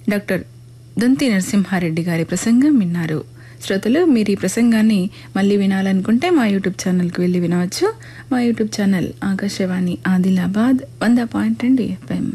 doctor దొంతి నరసింహారెడ్డి గారి ప్రసంగం విన్నారు శ్రోతలు మీరు ఈ ప్రసంగాన్ని మళ్ళీ వినాలనుకుంటే మా యూట్యూబ్ ఛానల్కి వెళ్ళి వినవచ్చు మా యూట్యూబ్ ఛానల్ ఆకాశవాణి ఆదిలాబాద్ వంద పాయింట్ రెండు ఎఫ్ఎం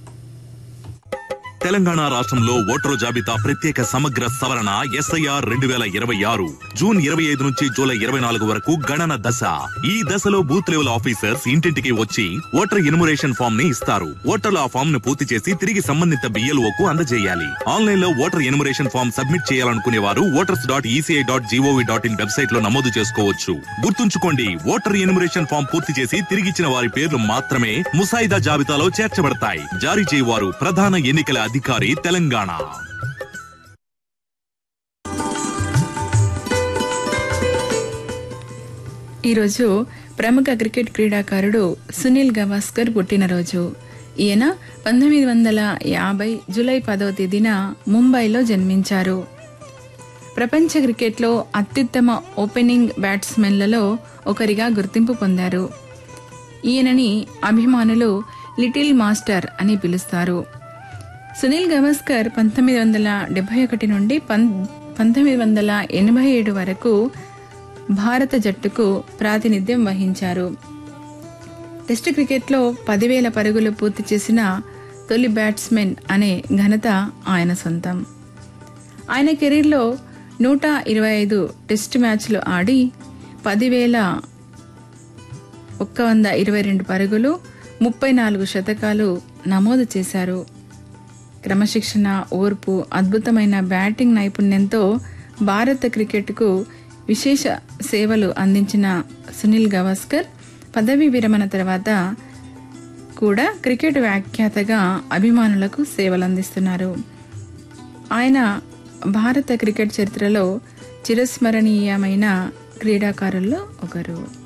తెలంగాణ రాష్ట్రంలో ఓటరు జాబితా ప్రత్యేక సమగ్ర సవరణ ఎస్ఐఆర్ రెండు వేల ఇరవై ఆరు జూన్ ఇరవై ఐదు నుంచి జూలై ఇరవై నాలుగు వరకు గణన దశ ఈ దశలో బూత్ లెవెల్ ఆఫీసర్స్ ఇంటింటికి వచ్చి ఓటర్ ఇనుమరేషన్ ఫామ్ ని ఇస్తారు ఓటర్లు ఆ ఫామ్ ను పూర్తి చేసి తిరిగి సంబంధిత బిఎల్ఓ కు అందజేయాలి ఆన్లైన్ లో ఓటర్ ఎనుమరేషన్ ఫామ్ సబ్మిట్ చేయాలనుకునే వారు voters dot ECI dot gov dot in website లో నమోదు చేసుకోవచ్చు గుర్తుంచుకోండి ఓటర్ ఎనుమరేషన్ ఫామ్ పూర్తి చేసి తిరిగిచ్చిన వారి పేర్లు మాత్రమే ముసాయిదా జాబితాలో చేర్చబడతాయి జారీ చేయవారు ప్రధాన ఎన్నికల అధికారి తెలంగాణ ఈరోజు ప్రముఖ క్రికెట్ క్రీడాకారుడు సునీల్ గవాస్కర్ పుట్టినరోజు ఈయన పంతొమ్మిది వందల యాభై జూలై పదవ తేదీన ముంబైలో జన్మించారు ప్రపంచ క్రికెట్లో అత్యుత్తమ ఓపెనింగ్ బ్యాట్స్మెన్లలో ఒకరిగా గుర్తింపు పొందారు ఈయనని అభిమానులు లిటిల్ మాస్టర్ అని పిలుస్తారు సునీల్ గవాస్కర్ పంతొమ్మిది వందల డెబ్బై ఒకటి నుండి పం పంతొమ్మిది వందల ఎనభై ఏడు వరకు భారత జట్టుకు ప్రాతినిధ్యం వహించారు టెస్ట్ క్రికెట్లో పదివేల పరుగులు పూర్తి చేసిన తొలి బ్యాట్స్మెన్ అనే ఘనత ఆయన సొంతం ఆయన కెరీర్లో నూట ఇరవై ఐదు టెస్ట్ మ్యాచ్లు ఆడి పదివేల ఒక్క వంద ఇరవై రెండు పరుగులు ముప్పై నాలుగు శతకాలు నమోదు చేశారు క్రమశిక్షణ ఓర్పు అద్భుతమైన బ్యాటింగ్ నైపుణ్యంతో భారత క్రికెట్కు విశేష సేవలు అందించిన సునీల్ గవాస్కర్ పదవీ విరమణ తర్వాత కూడా క్రికెట్ వ్యాఖ్యాతగా అభిమానులకు సేవలు అందిస్తున్నారు ఆయన భారత క్రికెట్ చరిత్రలో చిరస్మరణీయమైన క్రీడాకారుల్లో ఒకరు